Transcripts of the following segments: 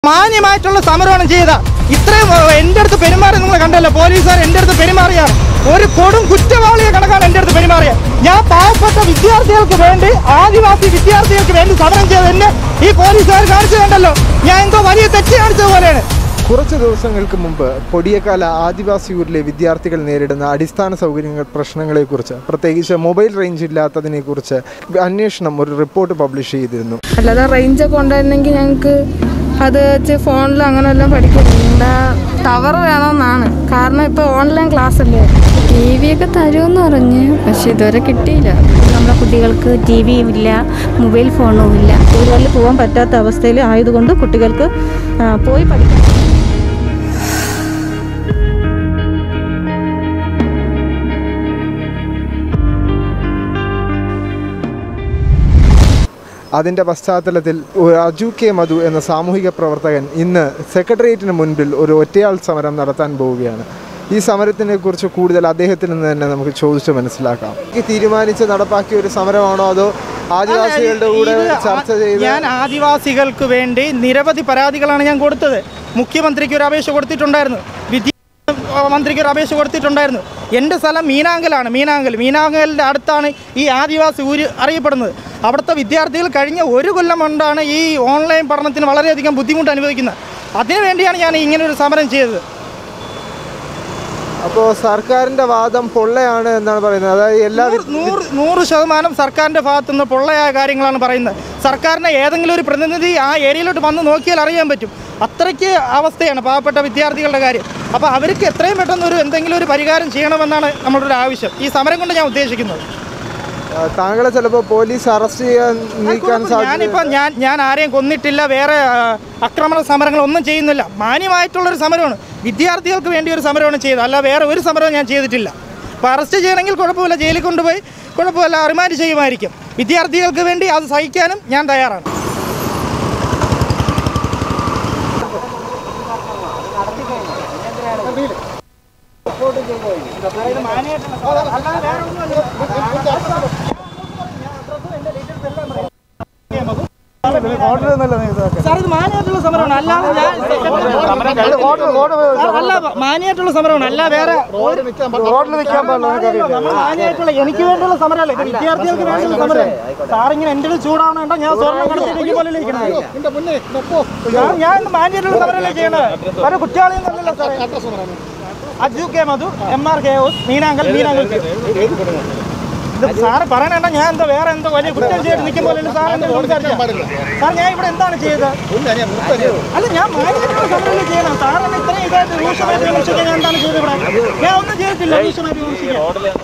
മാന്യമായിട്ടുള്ള സമരമാണ് ചെയ്ത ഇത്രയും ഏഹ്, എൻ്റെ അടുത്ത് പെരുമാറി നിങ്ങൾ കണ്ടല്ലോ പോലീസുകാർ എൻ്റെ അടുത്ത് പെരുമാറിയാണ് ഒരു കൊടും കുറ്റവാളിയെ കണക്കാണ് എൻ്റെ അടുത്ത് പെരുമാറിയത് ഞാൻ പാവപ്പെട്ട വിദ്യാർത്ഥികൾക്ക് വേണ്ടി ആദിവാസി വിദ്യാർത്ഥികൾക്ക് വേണ്ടി സമരം ചെയ്ത് എന്നെ ഈ പോലീസുകാർ കാണിച്ചു കണ്ടല്ലോ ഞാൻ എന്തോ വലിയ തെറ്റ് കാണിച്ചത് പോലെയാണ് കുറച്ച് ദിവസങ്ങൾക്ക് മുമ്പ് പൊടിയക്കാല ആദിവാസിയൂരിലെ വിദ്യാർത്ഥികൾ നേരിടുന്ന അടിസ്ഥാന സൗകര്യങ്ങൾ പ്രശ്നങ്ങളെക്കുറിച്ച് പ്രത്യേകിച്ച് മൊബൈൽ റേഞ്ച് ഇല്ലാത്തതിനെക്കുറിച്ച് അന്വേഷണം ഒരു റിപ്പോർട്ട് പബ്ലിഷ് ചെയ്തിരുന്നു അല്ലാതെ റേഞ്ചൊക്കെ ഉണ്ടായിരുന്നെങ്കിൽ ഞങ്ങൾക്ക് അത് വെച്ച് ഫോണിൽ അങ്ങനെ എല്ലാം പഠിക്കും ഇവിടെ ടവർ വേണമെന്നാണ് കാരണം ഇപ്പോൾ ഓൺലൈൻ ക്ലാസ് അല്ലേ ടി വി ഒക്കെ തരുമെന്ന് പറഞ്ഞ് പക്ഷെ ഇതുവരെ കിട്ടിയില്ല നമ്മുടെ കുട്ടികൾക്ക് ടി വിയും ഇല്ല മൊബൈൽ ഫോണും ഇല്ല സ്കൂളുകളിൽ പോകാൻ പറ്റാത്ത അവസ്ഥയിൽ ആയതുകൊണ്ട് കുട്ടികൾക്ക് ആ, പോയി പഠിക്കാം അതിൻ്റെ പശ്ചാത്തലത്തിൽ ഒരു അജു കെ മധു എന്ന സാമൂഹിക പ്രവർത്തകൻ ഇന്ന് സെക്രട്ടേറിയറ്റിന് മുൻപിൽ ഒരു ഒറ്റയാൾ സമരം നടത്താൻ പോവുകയാണ് ഈ സമരത്തിനെ കുറിച്ച് കൂടുതൽ അദ്ദേഹത്തിൽ നിന്ന് തന്നെ നമുക്ക് ചോദിച്ച് മനസ്സിലാക്കാം ഈ തീരുമാനിച്ച് നടപ്പാക്കിയ ഒരു സമരമാണോ അതോ ആദിവാസികളുടെ കൂടെ ഇത് ചർച്ച ആ- ചെയ്ത് ഞാൻ ആദിവാസികൾക്ക് വേണ്ടി നിരവധി പരാതികളാണ് ഞാൻ കൊടുത്തത് മുഖ്യമന്ത്രിക്ക് ഒരു അപേക്ഷ കൊടുത്തിട്ടുണ്ടായിരുന്നു വിദ്യ മന്ത്രിക്ക് ഒരു അപേക്ഷ കൊടുത്തിട്ടുണ്ടായിരുന്നു എൻ്റെ സ്ഥലം മീനാങ്കലാണ് മീനാങ്കൽ മീനാങ്കലിൻ്റെ അടുത്താണ് ഈ ആദിവാസി ഊര് അറിയപ്പെടുന്നത് അവിടുത്തെ വിദ്യാർത്ഥികൾ കഴിഞ്ഞ ഒരു കൊല്ലം കൊണ്ടാണ് ഈ ഓൺലൈൻ പഠനത്തിന് വളരെയധികം ബുദ്ധിമുട്ട് അനുഭവിക്കുന്നത് അതിനുവേണ്ടിയാണ് ഞാൻ ഇങ്ങനെ ഒരു സമരം ചെയ്തത് അപ്പോൾ സർക്കാരിൻ്റെ വാദം പൊള്ളയാണ് എന്നാണ് പറയുന്നത് അതായത് എല്ലാ വി- നൂറ് നൂറ് നൂറ് ശതമാനം സർക്കാരിൻ്റെ ഭാഗത്തു നിന്ന് പൊള്ളയായ കാര്യങ്ങളാണ് പറയുന്നത് സർക്കാരിൻ്റെ ഏതെങ്കിലും ഒരു പ്രതിനിധി ആ ഏരിയയിലോട്ട് വന്ന് നോക്കിയാൽ അറിയാൻ പറ്റും അത്രയ്ക്ക് അവസ്ഥയാണ് പാവപ്പെട്ട വിദ്യാർത്ഥികളുടെ കാര്യം അപ്പോൾ അവർക്ക് എത്രയും പെട്ടെന്ന് ഒരു എന്തെങ്കിലും ഒരു പരിഹാരം ചെയ്യണമെന്നാണ് നമ്മളുടെ ഒരു ആവശ്യം ഈ സമരം കൊണ്ട് ഞാൻ ഉദ്ദേശിക്കുന്നത് ആ, താങ്കളെ ചിലപ്പോൾ പോലീസ് അറസ്റ്റ് ചെയ്യാൻ നീക്കാൻ സാധ്യത ഞാനിപ്പോൾ ഞാൻ ഞാൻ ആരെയും കൊന്നിട്ടില്ല വേറെ ആ, ആക്രമണ സമരങ്ങൾ ഒന്നും ചെയ്യുന്നില്ല മാന്യമായിട്ടുള്ളൊരു സമരമാണ് വിദ്യാർത്ഥികൾക്ക് വേണ്ടി ഒരു സമരമാണ് ചെയ്തത് അല്ല വേറെ ഒരു സമരവും ഞാൻ ചെയ്തിട്ടില്ല അപ്പോൾ അറസ്റ്റ് ചെയ്യണമെങ്കിൽ കുഴപ്പമില്ല ജയിലിൽ കൊണ്ടുപോയി കുഴപ്പമില്ല റിമാൻഡ് ചെയ്യുമായിരിക്കും വിദ്യാർത്ഥികൾക്ക് വേണ്ടി അത് സഹിക്കാനും ഞാൻ തയ്യാറാണ് സാർ ഇത് മാന്യമായിട്ടുള്ള സമരമാണ് അല്ലാതെ ഞാൻ സാർ, അല്ല മാന്യമായിട്ടുള്ള സമരമാണ് അല്ല വേറെ റോഡിൽ നിൽക്കാൻ പാടില്ല നമ്മൾ മാന്യമായിട്ടുള്ള എനിക്ക് വേണ്ടിയുള്ള സമരമല്ല ഇത് വിദ്യാർത്ഥികൾക്ക് വേണ്ടിയുള്ള സമരം സാറിങ്ങനെ എൻ്റെ അടുത്ത് ചൂടാവണേണ്ട ഞാൻ സ്വർണ്ണം കടത്തിലേക്ക് പോലെ ഇരിക്കണത് ഞാൻ ഞാൻ ഇന്ന് മാന്യമായിട്ടുള്ള സമരമല്ലേ ചെയ്യണത് ഒരു കുറ്റവാളിയൊന്നുമല്ലല്ലോ സാറേ Aju K Madhu M R K ഓസ് മീനാങ്കൽ മീനാങ്കൽ ഇത് സാറ് പറയണേണ്ട ഞാൻ എന്താ വേറെ എന്തോ വലിയ കുറ്റം ചെയ്തിട്ട് നിൽക്കും പോലെ സാർ എന്നെ സംസാരിച്ചാ. സാർ ഞാൻ ഇവിടെ എന്താണ് ചെയ്തത് അല്ല ഞാൻ മാന്യമായിട്ടുള്ള സമരമല്ലേ ചെയ്യണം സാർ എന്നെ ഇത്രയും ഇതായിട്ട് രൂക്ഷമായിട്ട് വിമർശിക്കാൻ ഞാൻ എന്താണ് ചെയ്തത് ഇവിടെ ഞാൻ ഒന്നും ചെയ്തിട്ടില്ല രൂക്ഷമായിട്ട് വിമർശിക്കാൻ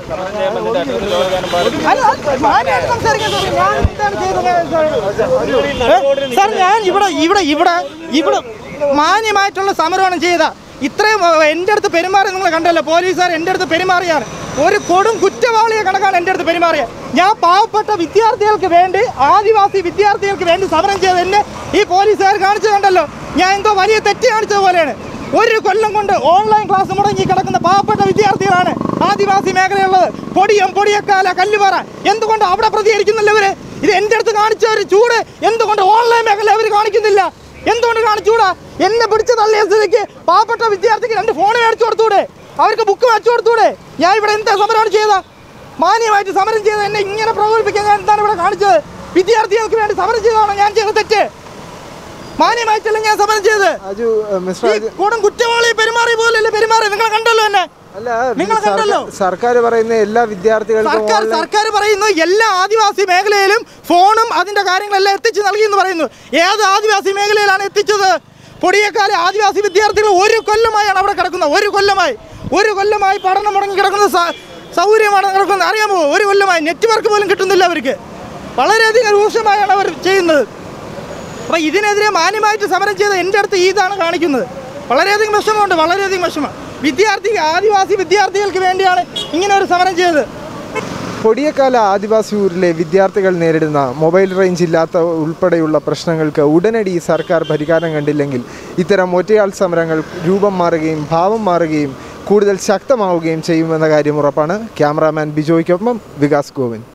അല്ല അത് മാന്യമായിട്ട് സംസാരിക്കാൻ സാർ ഞാൻ എന്താണ് ചെയ്തത് ഏ? സാർ ഞാൻ ഇവിടെ ഇവിടെ ഇവിടെ ഇവിടെ മാന്യമായിട്ടുള്ള സമരമാണ് ചെയ്ത ഇത്രയും ഏ, എൻ്റെ അടുത്ത് പെരുമാറി നിങ്ങൾ കണ്ടല്ലോ പോലീസുകാർ എൻ്റെ അടുത്ത് പെരുമാറിയാണ് ഒരു കൊടും കുറ്റവാളിയെ കണക്കാണ് എൻ്റെ അടുത്ത് പെരുമാറിയത് ഞാൻ പാവപ്പെട്ട വിദ്യാർത്ഥികൾക്ക് വേണ്ടി ആദിവാസി വിദ്യാർത്ഥികൾക്ക് വേണ്ടി സമരം ചെയ്ത് എന്നെ ഈ പോലീസുകാർ കാണിച്ചു കണ്ടല്ലോ ഞാൻ എന്തോ വലിയ തെറ്റ് കാണിച്ചത് പോലെയാണ് ഒരു കൊല്ലം കൊണ്ട് ഓൺലൈൻ ക്ലാസ് മുടങ്ങി കിടക്കുന്ന പാവപ്പെട്ട വിദ്യാർത്ഥികളാണ് ആദിവാസി മേഖലയുള്ളത് പൊടിയം പൊടിയക്കാല കല്ലുപാറ എന്തുകൊണ്ട് അവിടെ പ്രതികരിക്കുന്നില്ല ഇവര് ഇത് എൻ്റെ അടുത്ത് കാണിച്ച ഒരു ചൂട് എന്തുകൊണ്ട് ഓൺലൈൻ മേഖല അവർ കാണിക്കുന്നില്ല എന്തുകൊണ്ട് കാണിച്ചൂടാ എന്നെ പിടിച്ച് തള്ളിയ സ്ഥിതിക്ക് പാവപ്പെട്ട വിദ്യാർത്ഥിക്ക് രണ്ട് ഫോൺ മേടിച്ചു കൊടുത്തൂടെ അവർക്ക് ബുക്ക് മേടിച്ചു കൊടുത്തൂടെ ഞാൻ ഇവിടെ എന്താ സമരമാണ് ചെയ്ത മാന്യമായിട്ട് സമരം ചെയ്ത് എന്നെ ഇങ്ങനെ പ്രകോപിപ്പിക്കാൻ ഞാൻ എന്താണ് ഇവിടെ കാണിച്ചത് വിദ്യാർത്ഥികൾക്ക് വേണ്ടി സമരം ചെയ്തതാണോ ഞാൻ ചെയ്ത തെറ്റ് മാന്യമായിട്ടല്ല ഞാൻ സമരം ചെയ്തത് അജു ഏഹ്, മിസ്റ്റർ ഈ അജു കൊടും കുറ്റവാളി പെരുമാറി പോലല്ലേ പെരുമാറി നിങ്ങൾ കണ്ടല്ലോ എന്നെ അല്ല നിങ്ങൾ കണ്ടല്ലോ? സർക്കാർ- സർക്കാർ പറയുന്ന എല്ലാ വിദ്യാർത്ഥികൾക്കും സർക്കാർ ഓൺലൈൻ- സർക്കാർ പറയുന്നു എല്ലാ ആദിവാസി മേഖലയിലും ഫോണും അതിന്റെ കാര്യങ്ങളെല്ലാം എത്തിച്ചു നൽകി എന്ന് പറയുന്നു ഏത് ആദിവാസി മേഖലയിലാണ് എത്തിച്ചത് പൊടിയക്കാരെ ആദിവാസി വിദ്യാർത്ഥികൾ ഒരു കൊല്ലമായാണ് അവിടെ കിടക്കുന്നത് ഒരു കൊല്ലമായി ഒരു കൊല്ലമായി പഠനം മുടങ്ങി കിടക്കുന്ന സ- സൗകര്യമാണ് കിടക്കുന്നത് അറിയാമോ ഒരു കൊല്ലമായി നെറ്റ്വർക്ക് പോലും കിട്ടുന്നില്ല അവർക്ക് വളരെയധികം രൂക്ഷമായാണ് അവർ ചെയ്യുന്നത് അപ്പോൾ ഇതിനെതിരെ മാന്യമായിട്ട് സമരം ചെയ്ത എൻ്റെ അടുത്ത് ഇതാണ് കാണിക്കുന്നത് വളരെയധികം വിഷമമുണ്ട് വളരെയധികം വിഷമം വിദ്യാർത്ഥി ആദിവാസി വിദ്യാർത്ഥികൾക്ക് വേണ്ടിയാണ് ഇങ്ങനെ ഒരു സമരം ചെയ്തത് പൊടിയക്കാല ആദിവാസി ഊരിലെ വിദ്യാർത്ഥികൾ നേരിടുന്ന മൊബൈൽ റേഞ്ച് ഇല്ലാത്ത ഉൾപ്പെടെയുള്ള പ്രശ്നങ്ങൾക്ക് ഉടനടി സർക്കാർ പരിഹാരം കണ്ടില്ലെങ്കിൽ ഇത്തരം ഒറ്റയാൾ സമരങ്ങൾ രൂപം മാറുകയും ഭാവം മാറുകയും കൂടുതൽ ശക്തമാവുകയും ചെയ്യുമെന്ന കാര്യം ഉറപ്പാണ് ക്യാമറാമാൻ ബിജോയ്ക്കൊപ്പം വികാസ് ഗോവിന്ദ്